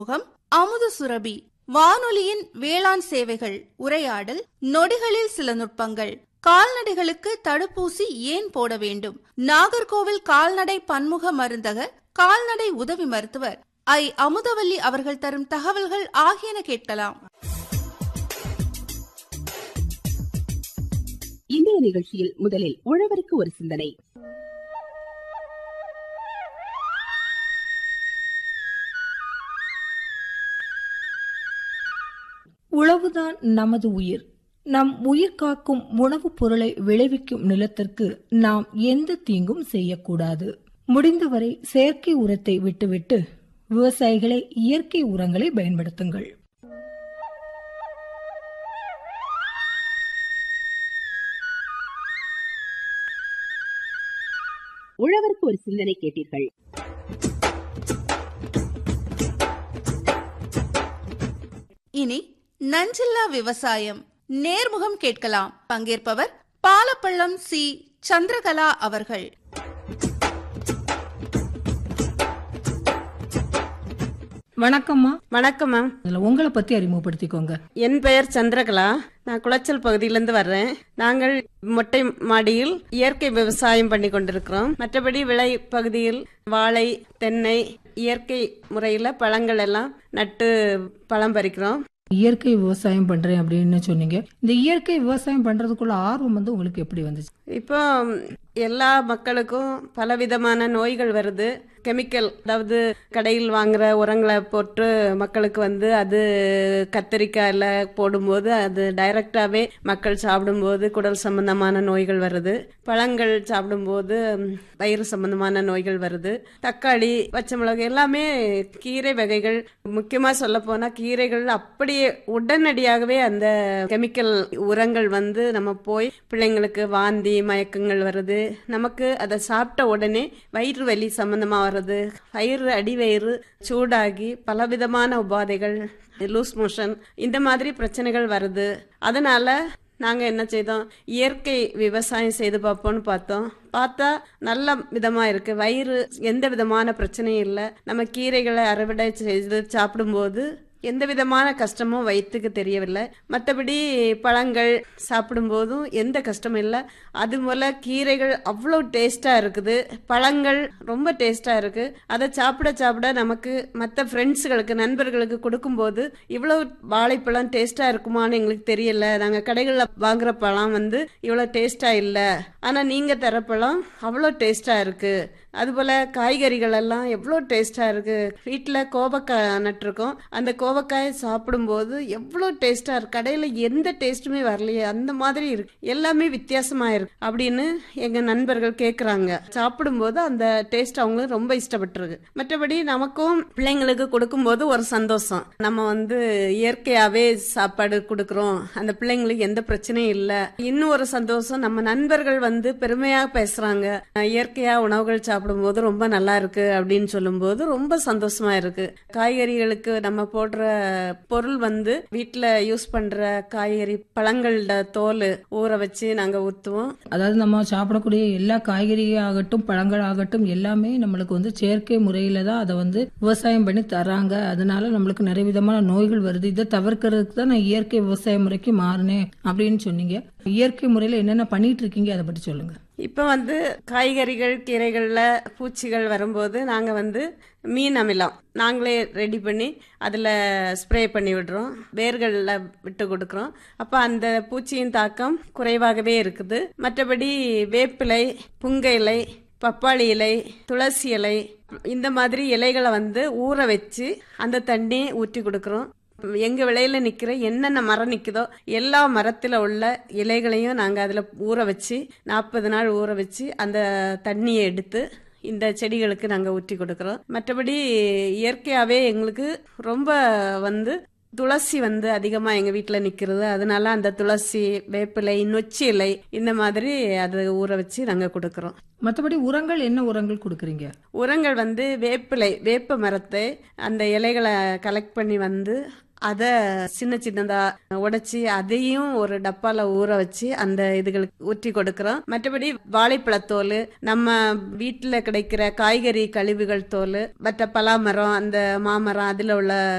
முகம் அமுத சுரபி வானொலியின் வேளாண் சேவைகள் உரையாடல் நொடிகளில் சில நுட்பங்கள் கால்நடைகளுக்கு தடுப்பூசி ஏன் போட வேண்டும் நாகர்கோவில் கால்நடை பன்முக மருந்தகர் கால்நடை உதவி மருத்துவர் ஐ அமுதவல்லி அவர்கள் தரும் தகவல்கள் ஆகியன கேட்கலாம் இன்றைய நிகழ்ச்சியில் முதலில் உழவருக்கு ஒரு சிந்தனை உழவுதான் நமது உயிர் நம் உயிர் காக்கும் உணவுப் பொருளை விளைவிக்கும் நிலத்திற்கு நாம் எந்த தீங்கும் செய்யக்கூடாது முடிந்தவரை செயற்கை உரத்தை விட்டுவிட்டு விவசாயிகளை இயற்கை உரங்களை பயன்படுத்துங்கள் உழவருக்கு ஒரு சிந்தனை கேட்டீர்கள் இனி நஞ்சில்லா விவசாயம் நேர்முகம் கேட்கலாம் பங்கேற்பவர் பாலப்பள்ளம் சி சந்திரகலா அவர்கள் வணக்கம்மா வணக்கம் மேம் இதுல உங்களை பத்தி அறிமுகப்படுத்திக்கோங்க என் பெயர் சந்திரகலா நான் குளச்சல் பகுதியிலிருந்து வர்றேன் நாங்கள் மொட்டை மாடியில் இயற்கை விவசாயம் பண்ணி கொண்டிருக்கிறோம் மற்றபடி விளை பகுதியில் வாழை தென்னை இயற்கை முறையில் பழங்கள் எல்லாம் நட்டு பழம் பறிக்கிறோம் இயற்கை விவசாயம் பண்றேன் அப்படின்னு சொன்னீங்க இந்த இயற்கை விவசாயம் பண்றதுக்குள்ள ஆர்வம் வந்து உங்களுக்கு எப்படி வந்துச்சு இப்போ எல்லா மக்களுக்கும் பலவிதமான நோய்கள் வருது கெமிக்கல் அதாவது கடையில் வாங்குற உரங்களை போட்டு மக்களுக்கு வந்து அது கத்தரிக்காயில் போடும்போது அது டைரக்டாகவே மக்கள் சாப்பிடும்போது குடல் சம்பந்தமான நோய்கள் வருது பழங்கள் சாப்பிடும்போது வயிறு சம்பந்தமான நோய்கள் வருது தக்காளி பச்சை மிளகு எல்லாமே கீரை வகைகள் முக்கியமாக சொல்ல போனால் கீரைகள் அப்படியே உடனடியாகவே அந்த கெமிக்கல் உரங்கள் வந்து நம்ம போய் பிள்ளைங்களுக்கு வாந்தி மயக்கங்கள் வருது நமக்கு அதை சாப்பிட்ட உடனே வயிறு வலி சம்பந்தமா வர்றது வயிறு அடிவயிறு சூடாகி பலவிதமான உபாதைகள் லூஸ் மோஷன் இந்த மாதிரி பிரச்சனைகள் வருது அதனால நாங்கள் என்ன செய்தோம் இயற்கை விவசாயம் செய்து பார்ப்போம்னு பார்த்தோம் பார்த்தா நல்ல விதமா இருக்கு வயிறு எந்த விதமான பிரச்சனையும் இல்லை நம்ம கீரைகளை அறுவடை செய்து சாப்பிடும்போது எந்த விதமான கஷ்டமும் வயிற்றுக்கு தெரியவில்லை மற்றபடி பழங்கள் சாப்பிடும்போதும் எந்த கஷ்டமும் இல்லை அது போல கீரைகள் அவ்வளோ டேஸ்டாக இருக்குது பழங்கள் ரொம்ப டேஸ்டாக இருக்கு அதை சாப்பிட சாப்பிட நமக்கு மற்ற ஃப்ரெண்ட்ஸுகளுக்கு நண்பர்களுக்கு கொடுக்கும்போது இவ்வளோ வாழைப்பழம் டேஸ்டாக இருக்குமான்னு எங்களுக்கு தெரியல நாங்கள் கடைகளில் வாங்குற பழம் வந்து இவ்வளோ டேஸ்டாக இல்லை ஆனால் நீங்கள் தர பழம் அவ்வளோ டேஸ்டாக இருக்கு அதுபோல் காய்கறிகள் எல்லாம் எவ்வளோ டேஸ்டாக இருக்கு வீட்டில் கோவக்காய் நட்டிருக்கோம் அந்த கோவக்காயை சாப்பிடும்போது எவ்வளோ டேஸ்டாக இருக்கு கடையில் எந்த டேஸ்ட்டுமே வரலையே அந்த மாதிரி இருக்கு எல்லாமே வித்தியாசமாக இருக்கு அப்படின்னு எங்கள் நண்பர்கள் கேட்குறாங்க சாப்பிடும்போது அந்த டேஸ்ட் அவங்களுக்கு ரொம்ப இஷ்டப்பட்டுருக்கு மற்றபடி நமக்கும் பிள்ளைங்களுக்கு கொடுக்கும்போது ஒரு சந்தோஷம் நம்ம வந்து இயற்கையாகவே சாப்பாடு கொடுக்குறோம் அந்த பிள்ளைங்களுக்கு எந்த பிரச்சனையும் இல்லை இன்னும் ஒரு சந்தோஷம் நம்ம நண்பர்கள் வந்து பெருமையாக பேசுகிறாங்க இயற்கையாக உணவுகள் சாப்பிடும்போது ரொம்ப நல்லா இருக்கு அப்படின்னு சொல்லும்போது ரொம்ப சந்தோஷமா இருக்கு காய்கறிகளுக்கு நம்ம போடுற பொருள் வந்து வீட்டில் யூஸ் பண்ற காய்கறி பழங்களோட தோல் ஊற வச்சு நாங்க ஊத்துவோம் அதாவது நம்ம சாப்பிடக்கூடிய எல்லா காய்கறி ஆகட்டும் பழங்கள் ஆகட்டும் எல்லாமே நம்மளுக்கு வந்து செயற்கை முறையில தான் அதை வந்து விவசாயம் பண்ணி தராங்க அதனால நம்மளுக்கு நிறைய விதமான நோய்கள் வருது இதை தவிர்க்கிறதுக்கு தான் நான் இயற்கை விவசாய முறைக்கு மாறினேன் அப்படின்னு சொன்னீங்க இயற்கை முறையில என்னென்ன பண்ணிட்டு இருக்கீங்க அதை பற்றி சொல்லுங்க இப்போ வந்து காய்கறிகள் கீரைகளில் பூச்சிகள் வரும்போது நாங்கள் வந்து மீன் அமிலம் நாங்களே ரெடி பண்ணி அதில் ஸ்ப்ரே பண்ணி விடுறோம் வேர்களில் விட்டு கொடுக்குறோம் அப்போ அந்த பூச்சியின் தாக்கம் குறைவாகவே இருக்குது மற்றபடி வேப்பிலை புங்க இலை பப்பாளி இலை துளசி இலை இந்த மாதிரி இலைகளை வந்து ஊற வச்சு அந்த தண்ணியை ஊற்றி கொடுக்குறோம் எங்க விளையில நிக்கிற என்னென்ன மரம் நிக்குதோ எல்லா மரத்துல உள்ள இலைகளையும் நாங்க அதுல ஊற வச்சு நாற்பது நாள் ஊற வச்சு அந்த தண்ணியை எடுத்து இந்த செடிகளுக்கு நாங்கள் ஊற்றி கொடுக்குறோம் மற்றபடி இயற்கையாகவே எங்களுக்கு ரொம்ப வந்து துளசி வந்து அதிகமாக எங்கள் வீட்டில் நிற்கிறது அதனால அந்த துளசி வேப்பிலை நொச்சி இலை இந்த மாதிரி அதை ஊற வச்சு நாங்கள் கொடுக்குறோம் மற்றபடி உரங்கள் என்ன உரங்கள் கொடுக்குறீங்க உரங்கள் வந்து வேப்பிலை வேப்ப மரத்தை அந்த இலைகளை கலெக்ட் பண்ணி வந்து அதை சின்ன சின்னதா உடைச்சி அதையும் ஒரு டப்பால ஊற வச்சு அந்த இதுகளுக்கு ஊற்றி கொடுக்கிறோம் மற்றபடி வாழைப்பழத்தோல் நம்ம வீட்டுல கிடைக்கிற காய்கறி கழிவுகள் தோல் மற்ற பலாமரம் அந்த மாமரம் அதுல உள்ள